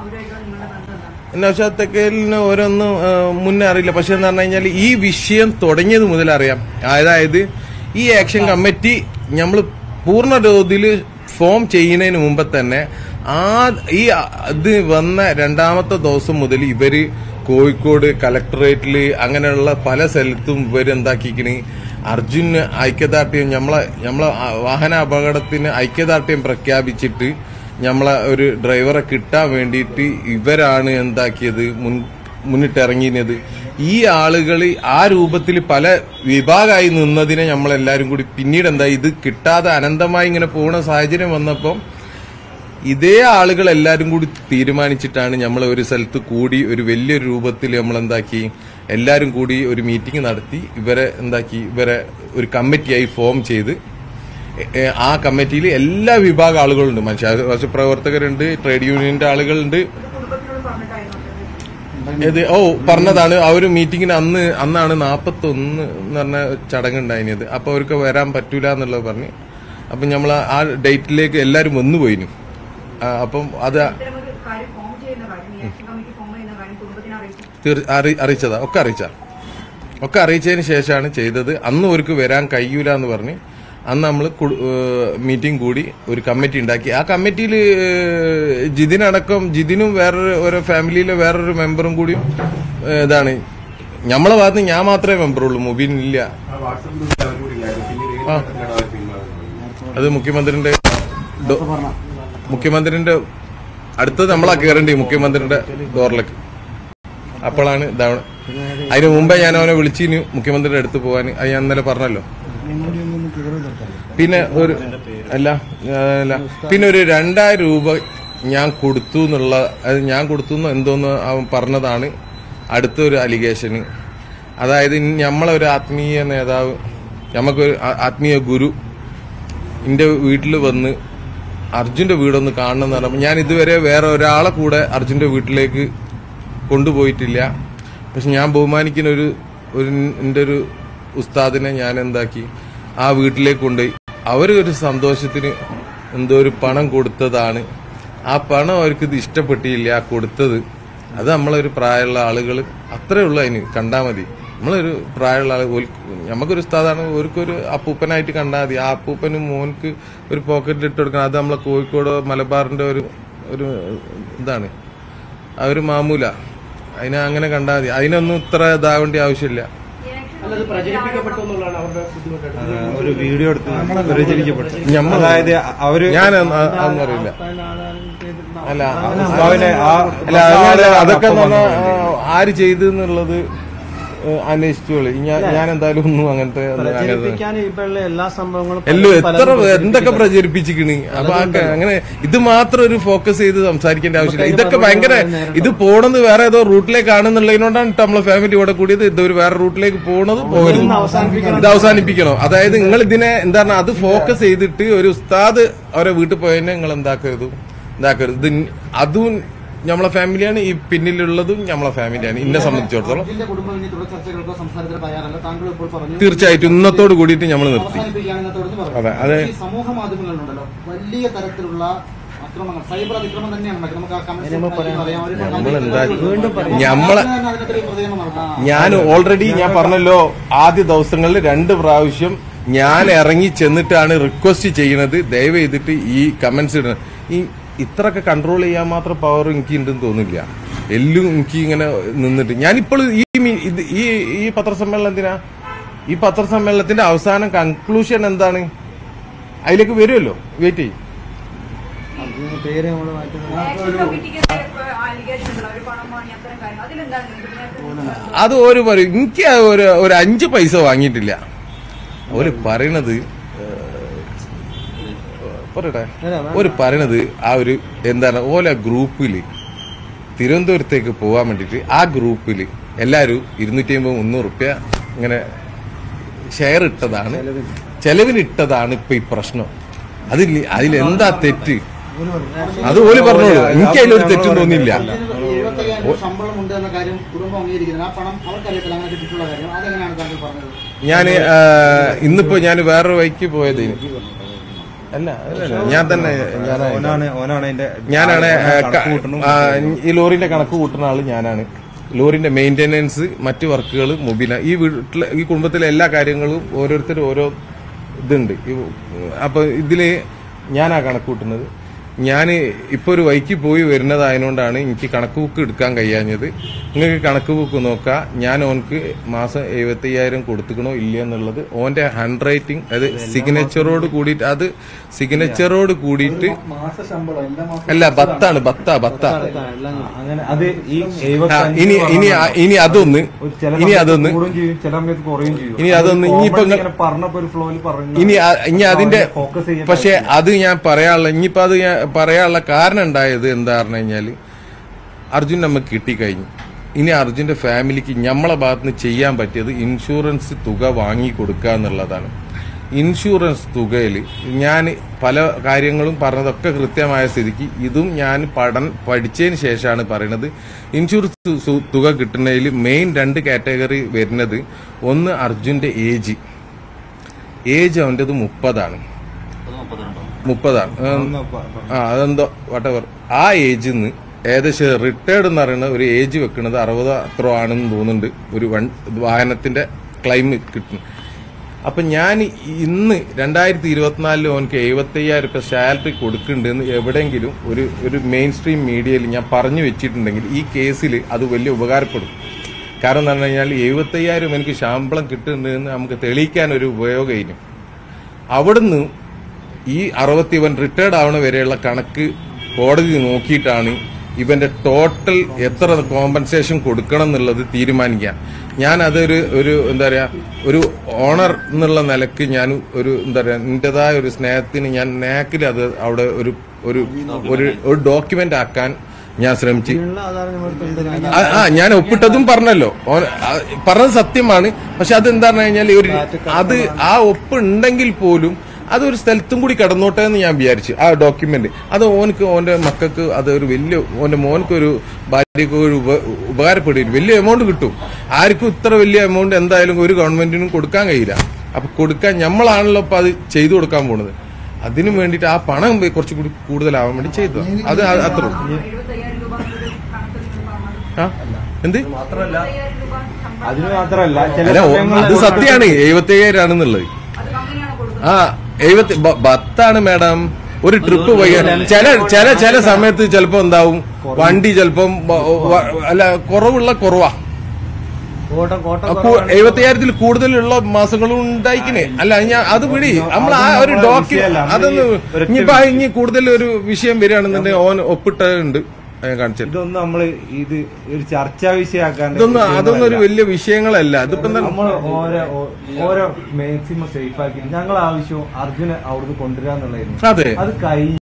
അവരുമായിട്ടുള്ള നിങ്ങളുടെ ബന്ധം എന്താണ് നൗഷാദ് തെക്കേലിന് ഓരോന്നും ആ, മുന്നേ അറിയില്ല പക്ഷെ എന്ന് പറഞ്ഞു കഴിഞ്ഞാൽ ഈ വിഷയം തുടങ്ങിയത് മുതൽ അറിയാം അതായത് ഈ ആക്ഷൻ കമ്മിറ്റി നമ്മൾ പൂർണ്ണ തോതിൽ ഫോം ചെയ്യുന്നതിന് മുമ്പ് തന്നെ ആ ഈ ഇത് വന്ന രണ്ടാമത്തെ ദിവസം മുതൽ ഇവര് കോഴിക്കോട് കലക്ടറേറ്റില് അങ്ങനെയുള്ള പല സ്ഥലത്തും ഇവര് എന്താക്കിക്കണ് അർജുന് ഐക്യദാർഢ്യം നമ്മളെ നമ്മളെ വാഹന അപകടത്തിന് ഐക്യദാർഢ്യം പ്രഖ്യാപിച്ചിട്ട് നമ്മളെ ഒരു ഡ്രൈവറെ കിട്ടാൻ വേണ്ടിയിട്ട് ഇവരാണ് എന്താക്കിയത് മുൻ മുന്നിട്ടിറങ്ങിയത് ഈ ആളുകൾ ആ രൂപത്തിൽ പല വിഭാഗമായി നിന്നതിനെ നമ്മളെല്ലാരും കൂടി പിന്നീട് എന്താ ഇത് കിട്ടാതെ അനന്തമായി ഇങ്ങനെ പോകുന്ന സാഹചര്യം വന്നപ്പം ഇതേ ആളുകൾ എല്ലാരും കൂടി തീരുമാനിച്ചിട്ടാണ് നമ്മൾ ഒരു സ്ഥലത്ത് കൂടി ഒരു വലിയൊരു രൂപത്തിൽ നമ്മൾ എന്താക്കി എല്ലാരും കൂടി ഒരു മീറ്റിംഗ് നടത്തി ഇവരെ എന്താക്കി ഇവരെ ഒരു കമ്മിറ്റിയായി ഫോം ചെയ്ത് എ- എ- ആ കമ്മിറ്റിയിൽ എല്ലാ വിഭാഗം ആളുകളുണ്ട് മനുഷ്യാവകാശ പ്രവർത്തകരുണ്ട് ട്രേഡ് യൂണിയന്റെ ആളുകളുണ്ട് കുടുംബത്തിനോട് പറഞ്ഞിട്ടായിരുന്നു ഇത് ഓ പറഞ്ഞതാണ് ആ ഒരു മീറ്റിങ്ങിന് അന്ന് അന്നാണ് നാപ്പത്തി ഒന്ന് എന്ന് പറഞ്ഞ ചടങ്ങുണ്ടായിനത് അപ്പൊ അവർക്ക് വരാൻ പറ്റൂല എന്നുള്ളത് പറഞ്ഞ് അപ്പം നമ്മൾ ആ ഡേറ്റിലേക്ക് എല്ലാരും വന്നു പോയിന് ആ, അപ്പം അത് ഇത്തരം ഒരു കാര്യം ഫോം ചെയ്യുന്ന കാര്യം ഈ ആക്ഷൻ കമ്മിറ്റി ഫോം ചെയ്യുന്ന കാര്യം കുടുംബത്തിനെ അറിയിച്ചു തീർ- അറി- അറിയിച്ചതാ ഒക്കെ അറിയിച്ച ഒക്കെ അറിയിച്ചതിന് ശേഷമാണ് ചെയ്തത് അന്ന് അവർക്ക് വരാൻ കഴിയൂല എന്ന് പറഞ്ഞ് അന്ന് നമ്മൾ മീറ്റിംഗ് കൂടി ഒരു കമ്മിറ്റി ഉണ്ടാക്കി ആ കമ്മിറ്റിയിൽ ജിതിനടക്കം ജിതിനും വേറൊരു ഒരു ഫാമിലിയിലെ വേറൊരു മെമ്പറും കൂടി ഏ, ഇതാണ് നമ്മളെ ഭാഗത്ത് ഞാൻ മാത്രമേ മെമ്പറുള്ളൂ മുബീൻ ഇല്ല ആ. അത് മുഖ്യമന്ത്രിന്റെ ഡോ- മുഖ്യമന്ത്രിന്റെ അടുത്തത് നമ്മളാ കയറേണ്ടി മുഖ്യമന്ത്രിന്റെ ഡോറിലേക്ക് അപ്പോഴാണ് ഇതാണ് അതിന് മുമ്പേ ഞാൻ അവനെ വിളിച്ചിന് മുഖ്യമന്ത്രിയുടെ അടുത്ത് പോകാൻ അത് ഞാൻ ഇന്നലെ പറഞ്ഞല്ലോ പിന്നെ ഒരു അല്ല ആ, അല്ല പിന്നെ ഒരു രണ്ടായിരം രൂപ ഞാൻ കൊടുത്തു എന്നുള്ള അത് ഞാൻ കൊടുത്തു എന്ന് എന്തോന്ന് അവൻ പറഞ്ഞതാണ് അടുത്തൊരു അലിഗേഷന് അതായത് നമ്മളെ ഒരു ആത്മീയ നേതാവ് നമുക്കൊരു ആ- ആത്മീയ ഗുരു എന്റെ വീട്ടിൽ വന്ന് അർജുന്റെ വീടൊന്ന് കാണണം എന്ന് പറഞ്ഞപ്പോൾ ഞാൻ ഇതുവരെ വേറെ ഒരാളെ കൂടെ അർജുന്റെ വീട്ടിലേക്ക് കൊണ്ടുപോയിട്ടില്ല പക്ഷെ ഞാൻ ബഹുമാനിക്കുന്ന ഒരു ഒരു എൻ്റെ ഒരു ഉസ്താദിനെ ഞാൻ എന്താക്കി ആ വീട്ടിലേക്ക് കൊണ്ടുപോയി അവർ ഒരു സന്തോഷത്തിന് എന്തോ ഒരു പണം കൊടുത്തതാണ് ആ പണം അവർക്ക് ഇത് ഇഷ്ടപ്പെട്ടില്ല ആ കൊടുത്തത് അത് നമ്മളൊരു പ്രായമുള്ള ആളുകൾ അത്രേ ഉള്ളൂ അതിന് കണ്ടാൽ മതി നമ്മളൊരു പ്രായമുള്ള ആൾ ഓൽക്ക് നമുക്കൊരു ഉസ്താദാണ് ഓർക്കൊരു അപ്പൂപ്പനായിട്ട് കണ്ടാൽ മതി ആ അപ്പൂപ്പന് മോൻക്ക് ഒരു പോക്കറ്റിൽ ഇട്ട് കൊടുക്കണം അത് നമ്മളെ കോഴിക്കോട് മലബാറിന്റെ ഒരു ഒരു ഇതാണ് ആ ഒരു മാമൂല അതിനെ അങ്ങനെ കണ്ടാൽ മതി അതിനൊന്നും ഇത്ര ഇതാവേണ്ട ആവശ്യമില്ല അല്ലത് പ്രചരിപ്പിക്കപ്പെട്ടു എന്നുള്ളതാണ് അവരുടെ ബുദ്ധിമുട്ട് ഒരു വീഡിയോ എടുത്ത് പ്രചരിക്കപ്പെട്ടു ഞമ്മ- അതായത് അവര് ഞാൻ അതൊന്നും അറിയില്ല അല്ല ഉസ്താവിനെ ആ അല്ല അങ്ങനെ അതൊക്കെ എന്ന് പറഞ്ഞാ, ആ, ആര് ചെയ്തു എന്നുള്ളത് അന്വേഷിച്ചോളി ഞാൻ ഞാൻ എന്തായാലും ഒന്നും അങ്ങനത്തെ ഒന്നും അങ്ങനെ പ്രചരിപ്പിക്കാൻ ഇപ്പോഴുള്ള എല്ലാ സംഭവങ്ങളും എല്ലോ എത്ര എന്തൊക്കെ പ്രചരിപ്പിച്ചിക്കണ് അപ്പൊ ആ ക- അങ്ങനെ ഇത് മാത്രം ഒരു ഫോക്കസ് ചെയ്ത് സംസാരിക്കേണ്ട ആവശ്യമില്ല ഇതൊക്കെ ഭയങ്കര ഇത് പോണത് വേറെ ഏതോ റൂട്ടിലേക്കാണെന്നുള്ളതിനോടാണ് ട്ടോ നമ്മളെ ഫാമിലി ഇവിടെ കൂടിയത് ഇത് ഒരു വേറെ റൂട്ടിലേക്ക് പോണത് പോകരുത് ഇത് അവസാനിപ്പിക്കണം അതായത് നിങ്ങൾ ഇതിനെ എന്താണ് അത് ഫോക്കസ് ചെയ്തിട്ട് ഒരു ഉസ്താദ് അവരെ വീട്ടിൽ പോയതിനെ നിങ്ങൾ എന്താക്കരുത് എന്താക്കരുത് ഇത് അതും നമ്മളെ ഫാമിലിയാണ് ഈ പിന്നിലുള്ളതും നമ്മളെ ഫാമിലിയാണ് ഇന്നെ സംബന്ധിച്ചിടത്തോളം ഇതിന്റെ കുടുംബം ഇനി തുടർ ചർച്ചകൾക്കോ സംസാരത്തിന് തയ്യാറല്ല താങ്കൾ ഇപ്പോൾ പറഞ്ഞു തീർച്ചയായിട്ടും ഇന്നത്തോട് കൂടിയിട്ട് നമ്മൾ നിർത്തി അവസാനിപ്പിക്കുകയാണ് ഇന്നത്തോട് പറഞ്ഞു അതെ, അതെ. ഈ സമൂഹ മാധ്യമങ്ങളിലുണ്ടല്ലോ വലിയ തരത്തിലുള്ള അക്രമങ്ങൾ സൈബർ അതിക്രമം തന്നെയാണ് നടക്കുന്നത്. നമുക്ക് ആ കമന്റ്സ് അറിയാം അവര് നമ്മളെന്താ വീണ്ടും പറയും. ഞമ്മളെ അതിന് അതിനെതിരെ പ്രതികരണം നടത്താം ഞാൻ ഓൾറെഡി ഞാൻ പറഞ്ഞല്ലോ ആദ്യ ദിവസങ്ങളിൽ രണ്ട് പ്രാവശ്യം ഞാൻ ഇറങ്ങി ചെന്നിട്ടാണ് റിക്വസ്റ്റ് ചെയ്യുന്നത് ദയവ് ചെയ്തിട്ട് ഈ കമന്റ്സ് ഇടുന്നത് ഈ ഇത്രയൊക്കെ കൺട്രോൾ ചെയ്യാൻ മാത്രം പവർ എനിക്ക് ഉണ്ടെന്ന് തോന്നില്ല എല്ലാം എനിക്ക് ഇങ്ങനെ നിന്നിട്ട് ഞാനിപ്പോൾ ഈ മീ- ഇത് ഈ ഈ പത്രസമ്മേളനം എന്തിനാ ഈ പത്രസമ്മേളനത്തിന്റെ അവസാനം കൺക്ലൂഷൻ എന്താണ് അതിലേക്ക് വരുമല്ലോ വെയിറ്റ് ചെയ്യും പേര് നമ്മള് മാറ്റുന്നത് ആക്ഷൻ കമ്മിറ്റിക്ക് ആലിഗേഷൻ ഉണ്ടല്ലോ അവർ പണം വാങ്ങി അത്തരം കാര്യം അതിലെന്താണ് ഇതിനകത്ത് അത് ഒരു പറയും എനിക്ക് ആ ഒരു ഒരു അഞ്ച് പൈസ വാങ്ങിയിട്ടില്ല ഒരു പറയണത് ഏഹ്, പറയട്ടെ ഒരു പറയണത് ആ ഒരു എന്താണ് ഓല ഗ്രൂപ്പില് തിരുവനന്തപുരത്തേക്ക് പോകാൻ വേണ്ടിട്ട് ആ ഗ്രൂപ്പിൽ എല്ലാവരും ഇരുന്നൂറ്റി അമ്പത് മുന്നൂറ് റുപ്യ ഇങ്ങനെ ഷെയർ ഇട്ടതാണ് ചെലവിന് ഇട്ടതാണ് ഇപ്പൊ ഈ പ്രശ്നം അതിൽ അതിലെന്താ തെറ്റ് അത് ഓല് പറഞ്ഞോളൂ എനിക്ക് അതിലൊരു തെറ്റും തോന്നിയില്ല എഴുപത്തയ്യായിരം ശമ്പളം ഉണ്ട് എന്ന കാര്യം കുടുംബം അംഗീകരിക്കുന്നത് ആ പണം അവർക്കറിയത്തില്ല അങ്ങനെ കിട്ടിയിട്ടുള്ള കാര്യം അതെങ്ങനെയാണ് താങ്കൾ പറഞ്ഞത് ഞാൻ ഇന്നിപ്പോ ഞാൻ വേറൊരു വഴിക്ക് പോയതിന് അല്ല അല്ല, ഞാൻ തന്നെ ഞാനാണ് ഓനാണ് ഓനാണ് അതിന്റെ ഞാനാണ് ഓനാണ് ഏ, ക- കണക്ക് കൂട്ടണം. ആ, ഈ ലോറിന്റെ കണക്ക് കൂട്ടുന്ന ആള് ഞാനാണ് ലോറിന്റെ മെയിന്റനൻസ് മറ്റു വർക്കുകൾ മൊബൈല ഈ വീട്ടിലെ ഈ കുടുംബത്തിലെ എല്ലാ കാര്യങ്ങളും ഓരോരുത്തരും ഓരോ ഇതുണ്ട് ഈ- അപ്പൊ ഇതില് ഞാനാ കണക്ക് കൂട്ടുന്നത് ഞാൻ ഇപ്പൊ ഒരു വൈക്ക് പോയി വരുന്നതായതുകൊണ്ടാണ് എനിക്ക് കണക്ക് ബുക്ക് എടുക്കാൻ കഴിയാഞ്ഞത് നിങ്ങൾക്ക് കണക്ക് ബുക്ക് നോക്കാം ഞാൻ ഓനക്ക് മാസം എഴുപത്തി അയ്യായിരം കൊടുത്തുക്കണോ ഇല്ല എന്നുള്ളത് ഓന്റെ ഹാൻഡ് റൈറ്റിംഗ് അത് സിഗ്നേച്ചറോട് കൂടിയിട്ട് അത് സിഗ്നേച്ചറോട് കൂടിയിട്ട് മാസ ശമ്പളം എല്ലാ മാസം അല്ല ബത്താണ് ബത്ത ബത്ത എല്ലാം അങ്ങനെ അത് ഈ ആ, 75 ഇനി ഇനി ആ- ഇനി അതൊന്ന് ഒരു ചില ഇനി സമയത്ത് അതൊന്ന് കൂടുകയും ചെയ്യും ചില സമയത്ത് കുറയും ചെയ്യും ഇനി അതൊന്ന് അത് ഇനിയിപ്പോ common ഇങ്ങ- ഇങ്ങനെ പറഞ്ഞപ്പോ ഒരു ഫ്ലോയിൽ പറഞ്ഞു ഇനി ആ- ഇനി അതിന്റെ ഫോക്കസ് ചെയ്യാൻ പക്ഷെ അത് ഞാൻ പറയാനുള്ള ഇനിയിപ്പോ അത് ഞാൻ പറയാനുള്ള കാരണം ഉണ്ടായത് എന്താ പറഞ്ഞു കഴിഞ്ഞാല് അർജുൻ നമുക്ക് കിട്ടിക്കഴിഞ്ഞു ഇനി അർജുന്റെ ഫാമിലിക്ക് നമ്മളെ ഭാഗത്തുനിന്ന് ചെയ്യാൻ പറ്റിയത് ഇൻഷുറൻസ് തുക വാങ്ങി കൊടുക്കുക എന്നുള്ളതാണ് ഇൻഷുറൻസ് തുകയിൽ ഞാൻ പല കാര്യങ്ങളും പറഞ്ഞതൊക്കെ കൃത്യമായ സ്ഥിതിക്ക് ഇതും ഞാൻ പഠൻ പഠിച്ചതിന് ശേഷമാണ് പറയുന്നത് ഇൻഷുറൻസ് സു- തുക കിട്ടുന്നതിൽ മെയിൻ രണ്ട് കാറ്റഗറി വരുന്നത് ഒന്ന് അർജുന്റെ ഏജ് ഏജ് അവൻ്റെത് മുപ്പതാണ് മുപ്പതാണ് ഉം, ആ അതെന്തോ വട്ടവർ ആ ഏജിൽ നിന്ന് ഏകദേശം റിട്ടയർഡ് എന്ന് പറയുന്ന ഒരു ഏജ് വെക്കുന്നത് അറുപത് അത്ര ആണെന്ന് തോന്നുന്നുണ്ട് ഒരു വൺ വാഹനത്തിന്റെ ക്ലൈം കിട്ടുന്നു അപ്പൊ ഞാൻ ഇന്ന് രണ്ടായിരത്തി ഇരുപത്തിനാലില് ഓനക്ക് എഴുപത്തി അയ്യായിരം രൂപ സാലറി കൊടുക്കുന്നുണ്ടെന്ന് എവിടെയെങ്കിലും ഒരു ഒരു മെയിൻ സ്ട്രീം മീഡിയയിൽ ഞാൻ പറഞ്ഞു വെച്ചിട്ടുണ്ടെങ്കിൽ ഈ കേസിൽ അത് വലിയ ഉപകാരപ്പെടും കാരണം എന്താ പറഞ്ഞു കഴിഞ്ഞാൽ എഴുപത്തി അയ്യായിരം എനിക്ക് ശമ്പളം കിട്ടുന്നുണ്ടെന്ന് നമുക്ക് തെളിയിക്കാൻ ഒരു ഉപയോഗം ഇനി അവിടുന്ന് ഈ അറുപത്തി ഇവൻ റിട്ടയർഡ് ആവണ വരെയുള്ള കണക്ക് കോടതി നോക്കിയിട്ടാണ് ഇവന്റെ ടോട്ടൽ എത്ര കോമ്പൻസേഷൻ കൊടുക്കണം എന്നുള്ളത് തീരുമാനിക്കുക ഞാൻ അതൊരു ഒരു എന്താ പറയാ ഒരു ഓണർ എന്നുള്ള നിലക്ക് ഞാൻ ഒരു എന്താ പറയാ എന്റേതായ ഒരു സ്നേഹത്തിന് ഞാൻ നാക്കിൽ അത് അവിടെ ഒരു ഒരു ഒരു ഒരു ഡോക്യുമെന്റ് ആക്കാൻ ഞാൻ ശ്രമിച്ചു ഇതിനുള്ള ആധാരം നമ്മൾ ആ ആ, ഞാൻ ഒപ്പിട്ടതും പറഞ്ഞല്ലോ ഓൻ- ആ, പറഞ്ഞത് സത്യമാണ് പക്ഷെ അതെന്താ പറഞ്ഞു കഴിഞ്ഞാൽ ഒരു അത് ആ ഒപ്പ് ഉണ്ടെങ്കിൽ പോലും അതൊരു സ്ഥലത്തും കൂടി കടന്നോട്ടെ എന്ന് ഞാൻ വിചാരിച്ചു ആ ഡോക്യുമെന്റ് അത് ഓനക്ക് ഓന്റെ മക്കൾക്ക് അത് ഒരു വലിയ ഓന്റെ മോനക്ക് ഒരു ഭാര്യക്ക് ഒരു ഉപ- ഉപകാരപ്പെടും വലിയ എമൗണ്ട് കിട്ടും ആർക്കും ഇത്ര വലിയ എമൗണ്ട് എന്തായാലും ഒരു ഗവൺമെന്റിനും കൊടുക്കാൻ കഴിയില്ല അപ്പൊ കൊടുക്കാൻ നമ്മളാണല്ലോ ഇപ്പൊ അത് ചെയ്തു കൊടുക്കാൻ പോണത് അതിനു വേണ്ടിയിട്ട് ആ പണം കുറച്ചും കൂടി കൂടുതലാവാൻ വേണ്ടി ചെയ്തു അത് അ- അത്രേ ഉള്ളൂ എഴുപത്തയ്യായിരം രൂപ എന്നൊരു കണക്ക് നിങ്ങൾ പറഞ്ഞത് ആ എന്ത് മാത്രമല്ല എഴുപത്തയ്യായിരം രൂപ ശമ്പളം അതിന് മാത്രമല്ല ചില അല്ല ഓ- സമയങ്ങളിൽ അത് സത്യമാണ് എഴുപത്തി അയ്യായിരം ആണെന്നുള്ളത് അത് കമ്പനിയാണ് കൊടുക്കുന്നത് ആ എഴുപത്തി ബ- ബത്താണ് മാഡം ഒരു ട്രിപ്പ് പോയി ചില ചില ചില സമയത്ത് ചിലപ്പോ എന്താവും വണ്ടി ചിലപ്പം വ- വ- അല്ല കുറവുള്ള കുറവാ കോട്ട കോട്ട എഴുപത്തിയായിരത്തിൽ കൂടുതലുള്ള മാസങ്ങളും ഉണ്ടായിക്കിനെ അല്ല ഞാൻ അത് വിടി നമ്മൾ ആ ഒരു അതൊന്നും ഡോക്യു വിഷയമല്ല. നമ്മള് അതൊന്ന് ഈ ഒരൊറ്റ ഇനിയിപ്പോ ആ ഇനി കൂടുതൽ ഒരു വിഷയം വരികയാണെന്നുണ്ടെങ്കിൽ ഓൻ ഒപ്പിട്ടുണ്ട് ഞാൻ കാണിച്ചത് ഇതൊന്നും നമ്മള് ഇത് ഒരു ചർച്ചാ വിഷയമാക്കാണ്ട് ഇതൊന്നും അതൊന്നും ഒരു വലിയ വിഷയങ്ങളല്ല ഇതിപ്പോ എന്താ നമ്മൾ ഓരോ ഓ- ഓരോ മാക്സിമം സേഫ് ആക്കി ഞങ്ങൾ ആവശ്യവും അർജുനെ അവിടുന്ന് കൊണ്ടുവരാന്നുള്ളതായിരുന്നു അതെ അത് കഴിഞ്ഞ്